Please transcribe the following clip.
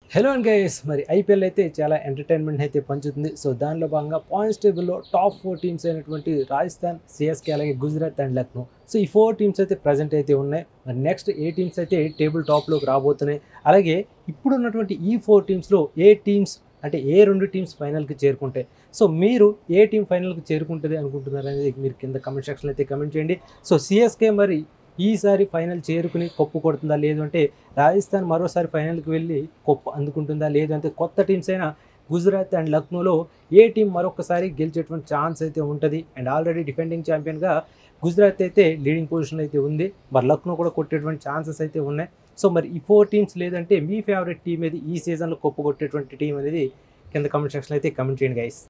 hello and guys మరి IPL అయితే చాలా ఎంటర్టైన్మెంట్ అయితే పంచుతుంది సో దానిలో భాగంగా పాయింట్స్ టేబుల్లో టాప్ ఫోర్ టీమ్స్ అయినటువంటి రాజస్థాన్ సిఎస్కే అలాగే గుజరాత్ అండ్ లక్నో సో ఈ ఫోర్ టీమ్స్ అయితే ప్రజెంట్ అయితే ఉన్నాయి మరి నెక్స్ట్ ఏ టీమ్స్ అయితే టేబుల్ టాప్లోకి రాబోతున్నాయి అలాగే ఇప్పుడు ఉన్నటువంటి ఈ ఫోర్ టీమ్స్లో ఏ టీమ్స్ అంటే ఏ రెండు టీమ్స్ ఫైనల్కి చేరుకుంటాయి సో మీరు ఏ టీం ఫైనల్కి చేరుకుంటుంది అనుకుంటున్నారు అనేది మీరు కింద కమెంట్ సెక్షన్లో అయితే కమెంట్ చేయండి సో సిఎస్కే మరి ఈసారి ఫైనల్ చేరుకుని కప్పు కొడుతుందా లేదు అంటే రాజస్థాన్ మరోసారి ఫైనల్కి వెళ్ళి కప్పు అందుకుంటుందా లేదు అంటే కొత్త టీమ్స్ అయినా గుజరాత్ అండ్ లక్నోలో ఏ టీం మరొకసారి గెలిచేటువంటి ఛాన్స్ అయితే ఉంటుంది అండ్ ఆల్రెడీ డిఫెండింగ్ ఛాంపియన్గా గుజరాత్ అయితే లీడింగ్ పొజిషన్లో అయితే ఉంది మరి లక్నో కూడా కొట్టేటువంటి ఛాన్సెస్ అయితే ఉన్నాయి సో మరి ఈ ఫోర్ టీమ్స్ లేదంటే మీ ఫేవరెట్ టీం ఏది ఈ సీజన్లో కప్పు కొట్టేటువంటి టీం అనేది కింద కమెంట్ సెక్షన్లో అయితే కమెంట్ చేయండి గైస్